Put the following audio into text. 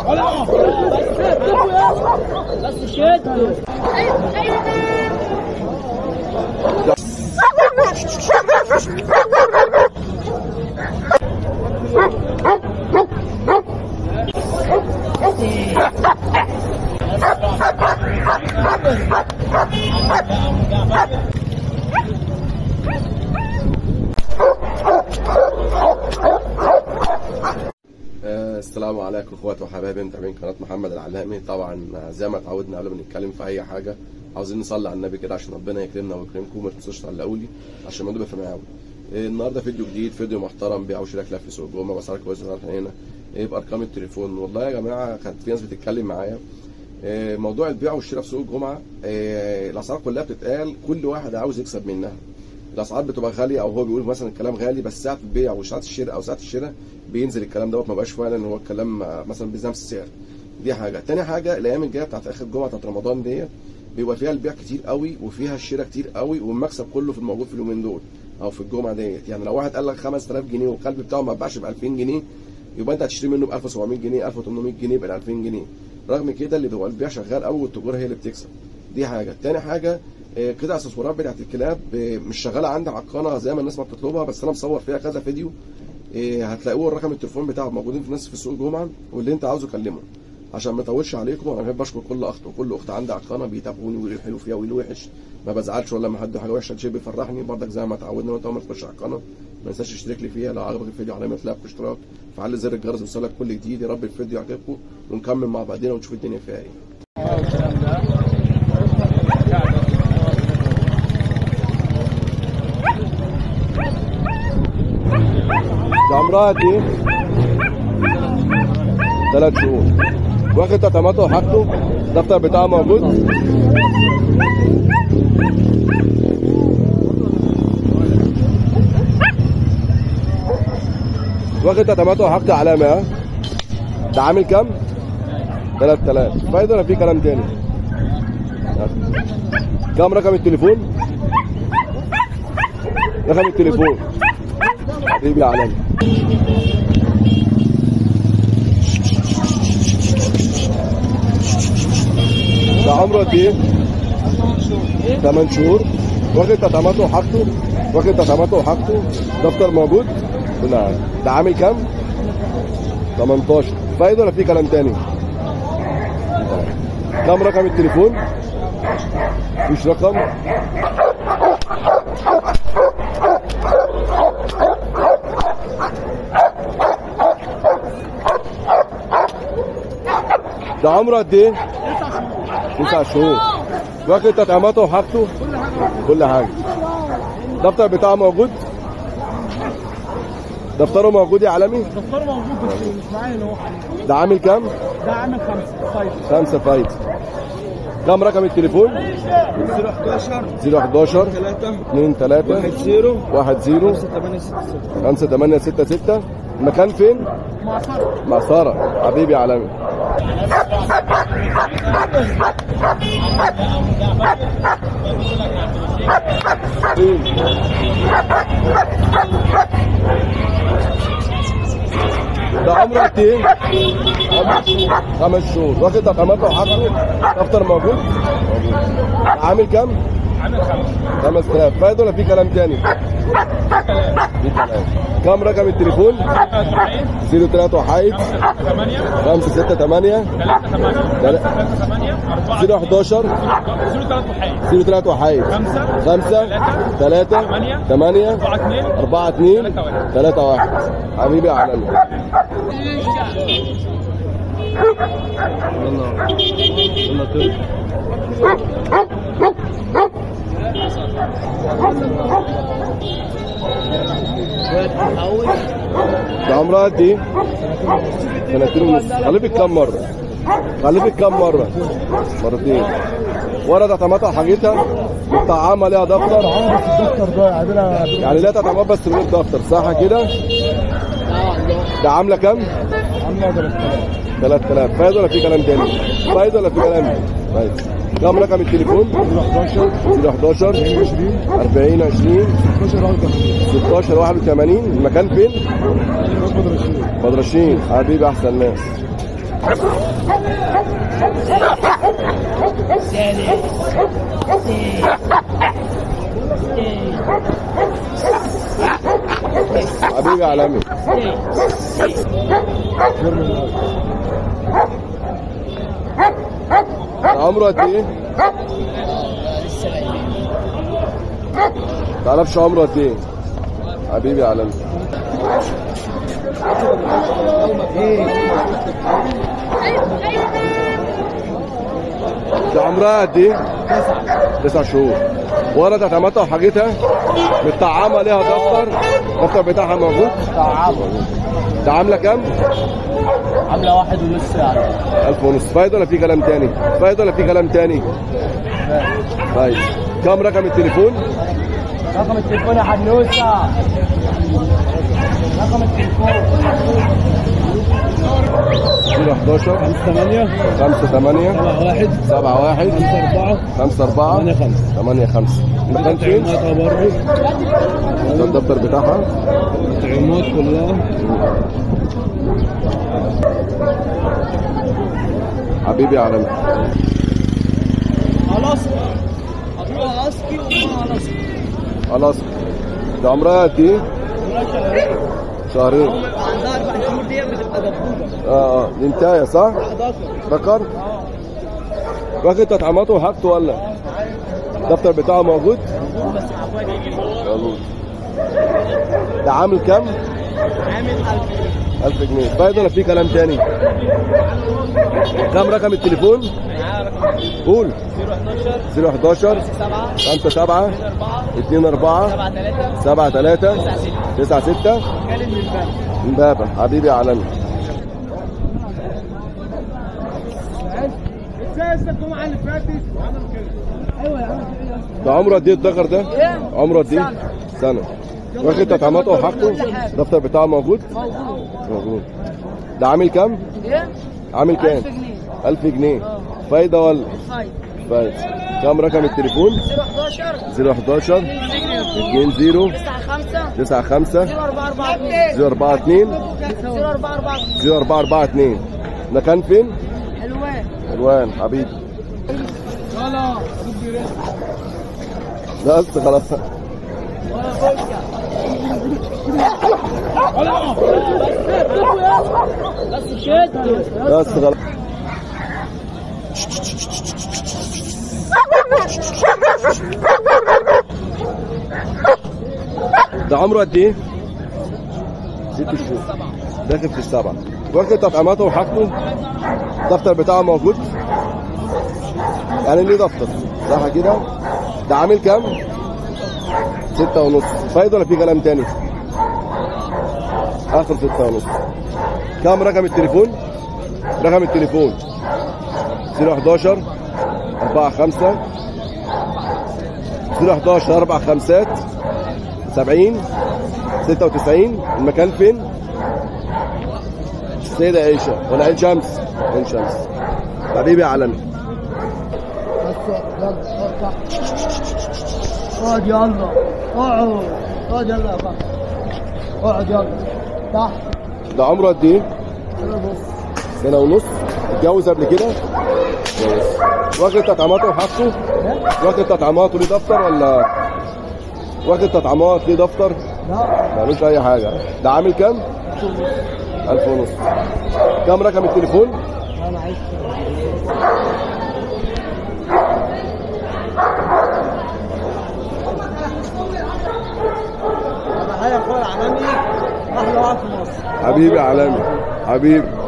بس شد آه، السلام عليكم اخوات وحبايبي متابعين قناه محمد العلامي طبعا آه، زي ما اتعودنا قبل ما نتكلم في اي حاجه عاوزين نصلي على النبي كده عشان ربنا يكرمنا ويكرمكم ما تنسوش تعلقوا لي عشان الموضوع يبقى معاهم آه، النهارده فيديو جديد فيديو محترم بيع وشراء كلاب في سوق جمعه باسعار كويسه صراحه هنا آه، بارقام التليفون والله يا جماعه كانت في ناس بتتكلم معايا آه، موضوع البيع والشراء في سوق الجمعه آه، الاسعار كلها بتتقال كل واحد عاوز يكسب منها الاسعار بتبقى غاليه او هو بيقول مثلا الكلام غالي بس ساعه البيع وساعه الشراء او ساعه الشراء بينزل الكلام دوت ما بقاش فعلا هو الكلام آه، مثلا بنفس السعر دي حاجه تاني حاجه الايام الجايه بتاعت اخر الجمعه بتاعت رمضان ديت بيبقى فيها البيع كتير قوي وفيها الشراء كتير قوي والمكسب كله في الموجود في اليومين دول او في الجمعه ديت يعني لو واحد قال لك 5000 جنيه والقلب بتاعه ما اتباعش ب 2000 جنيه يبقى انت هتشتري منه ب 1700 جنيه 1800 جنيه ب 2000 جنيه رغم كده اللي بيبقى البيع شغال قوي والتجار هي اللي بتكسب دي حاجه تاني حاجه آه، كده اكسسوارات بتاعت الكلاب آه، مش شغاله عندي على القناه زي ما الناس ما بتطلبها بس انا مصور فيها كذا فيديو آه، هتلاقوه الرقم التليفون بتاعه موجودين في ناس في سوق جمعه واللي انت عاوزه كلمه عشان ما اطولش عليكم انا بحب اشكر كل اخت وكل اخت عندي على القناه بيتابعوني ويقولوا الحلو فيها ويقولوا الوحش ما بزعلش ولا لما حد حاجه وحشه شيء بيفرحني برضك زي ما اتعودنا وانت اول ما تخش على القناه ما تنساش تشترك لي فيها لو عجبك الفيديو علامه لايك واشتراك فعل زر الجرس يوصلك كل جديد يا رب الفيديو يعجبكم ونكمل مع بعضنا ونشوف الدنيا فيها ايه ده عمرها قد ايه؟ ثلاث شهور واخد تطعيماته وحاجته الدفتر بتاعه موجود واخد تطعيماته وحاجته علامة ها ده عامل كام؟ 3000 فايدة ولا في كلام تاني؟ كام رقم التليفون؟ رقم التليفون حبيبي يا علامة ده عمره قد ايه؟ 8 شهور واخد تطعيماته وحاجته واخد تطعيماته وحاجته دفتر موجود لا ده عامل كام؟ 18 فايدة ولا في كلام تاني؟ كام رقم التليفون؟ مفيش رقم؟ ده عمره قد ايه؟ تسع شهور واخد تطعيماته وحاجته كل حاجه الدفتر بتاعه موجود دفتره موجود يا عالمي دفتر موجود بس مش معايا اللي هو حاليا ده عامل كام؟ ده عامل خمسة طيب خمسة فايد كام رقم التليفون؟ 011 011 3 2 3 0 1 0 8 6 5 8 6 6 المكان فين؟ مع صرف مع سارة حبيبي يا عالمي ده عمره قد ايه؟ خمس شهور واخد تقاماته وحاجته دفتر موجود؟ موجود عامل كام؟ عامل خمسة 5000 فايد ولا في كلام تاني؟ في كلام كام رقم التليفون؟ 03 وحايد 8 5 6 8 3 8 3 8 4 011 0 3 وحيد 03 وحيد 5 5 3 8 4 2 4 2 3 1 حبيبي يا عالمي ده عمرها قد ايه؟ سنتين ونص خلفت كام مرة؟ خلفت كام مرة؟ مرتين ورا تطعيماتها وحاجتها مطعمة ليها دفتر الدفتر ده عادلة يعني ليها تطعيمات بس من غير دفتر صح كده؟ ده عاملة كام؟ عاملة 3000 فايدة ولا في كلام تاني؟ فايدة ولا في كلام؟ فايدة كام رقم التليفون؟ 11 011 20 40 20 12 16 81 المكان فين؟ بدر الشيخ بدرشين حبيبي احسن ناس حبيبي عالمي عمره قد ايه؟ تعرفش عمره قد ايه؟ حبيبي عالمي ده عمرها قد ايه؟ تسع شهور ولدت عمتها وحاجتها متطعمه ليها دفتر الدفتر بتاعها موجود طعام ده عامله كام؟ عامله واحد ونص يعني ألف ونص فايدة ولا في كلام تاني؟ فايدة ولا في كلام تاني؟ طيب كم رقم التليفون؟ رقم التليفون يا حنوسه رقم التليفون 011 8 5 8 1 7 1 4 5 4 8 5 8 5 المكان فين؟ طعيماتها برضه ده الدفتر بتاعها طعيمات كلها حبيبي يا عالمي خلاص هتروح اسكي وخلاص خلاص ده عمرها قد ايه؟ شهرين عندها اربع شهور دي بتبقى دبوبه اه اه دي انتايه صح؟ 11 ذكر؟ واخد تطعيماته وحاجته ولا؟ الدفتر بتاعه موجود؟ بس عفوا يجي موجود ده عامل كام؟ عامل 1000 1000 جنيه فايدة ولا في كلام تاني؟ كم رقم التليفون؟ معاه رقم قول 011 011 7 5 7 4 2 4 7 3 7 3 9 6 كلم من الباب امبابة حبيبي يا عالمي ازاي الجمعه اللي فاتت عمل كده ايوه يا عم ده عمره قد ايه الدكر ده؟ ايه؟ عمره قد ايه؟ سنة واخد تطعيماته وحاجته الدفتر بتاعه موجود؟ موجود موجود ده عامل كام؟ ايه؟ عامل كام؟ 1000 جنيه 1000 جنيه فايدة ولا؟ فايد فايدة كم رقم التليفون؟ 011 011 20 9 5 95 0442 042 0442 0442 مكان فين؟ حلوان الوان حبيبي لا بس خلاص بس شد بس خلاص ده عمره قد ايه؟ ست شهور داخل في السبعة واخد تطعيماته وحاجته الدفتر بتاعه موجود يعني ليه دفتر صح كده؟ ده عامل كام؟ ستة ونص فايدة ولا في كلام تاني؟ آخر ستة ونص كم رقم التليفون؟ رقم التليفون 011 4 5 011 4 5 70 96 المكان فين؟ السيدة عيشة ولا عين شمس؟ عين شمس حبيبي يا عالمي اقعد يلا اقعد اقعد يلا يا بابا اقعد يلا تحت ده عمره قد ايه؟ سنة ونص اتجوز قبل كده؟ اتجوز واخد تطعيماته وحاجته؟ واخد تطعيماته ليه دفتر ولا واخد تطعيمات ليه دفتر؟ لا ملوش أي حاجة ده عامل كام؟ ألف ونص كام رقم التليفون؟ انا عايز انا حي اخويا العالمي احلى واحد في مصر حبيبي عالمي حبيبي